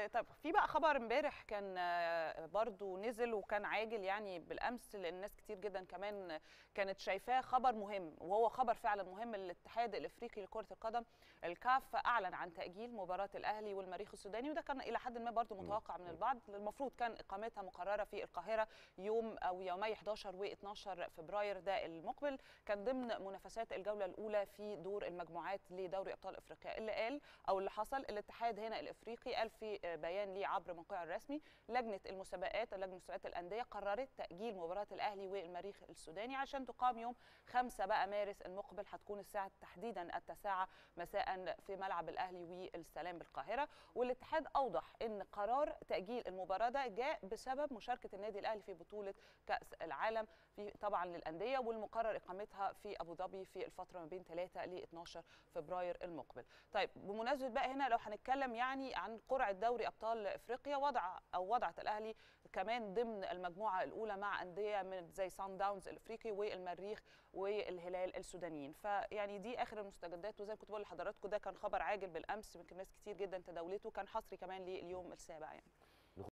طب في بقى خبر امبارح كان آه، برضو نزل وكان عاجل يعني بالامس لان ناس كتير جدا كمان كانت شايفاه خبر مهم وهو خبر فعلا مهم الاتحاد الافريقي لكره القدم الكاف اعلن عن تاجيل مباراه الاهلي والمريخ السوداني وده كان الى حد ما برضو متوقع من البعض المفروض كان اقامتها مقرره في القاهره يوم او يومي 11 و12 فبراير ده المقبل كان ضمن منافسات الجوله الاولى في دور المجموعات لدوري ابطال افريقيا اللي قال او اللي حصل الاتحاد هنا الافريقي قال في بيان ليه عبر موقعه الرسمي لجنه المسابقات لجنه مسابقات الانديه قررت تاجيل مباراه الاهلي والمريخ السوداني عشان تقام يوم 5 بقى مارس المقبل هتكون الساعه تحديدا التاسعه مساء في ملعب الاهلي والسلام بالقاهره والاتحاد اوضح ان قرار تاجيل المباراه ده جاء بسبب مشاركه النادي الاهلي في بطوله كاس العالم في طبعا للانديه والمقرر اقامتها في ابو ظبي في الفتره ما بين 3 ل 12 فبراير المقبل طيب بمناسبه بقى هنا لو هنتكلم يعني عن قرعه دوري ابطال افريقيا وضع او وضعت الاهلي كمان ضمن المجموعه الاولى مع انديه من زي سان داونز الافريقي والمريخ والهلال السودانيين فيعني دي اخر المستجدات وزي ما كنت بقول لحضراتكم ده كان خبر عاجل بالامس يمكن ناس كتير جدا تداولته كان حصري كمان لليوم السابع يعني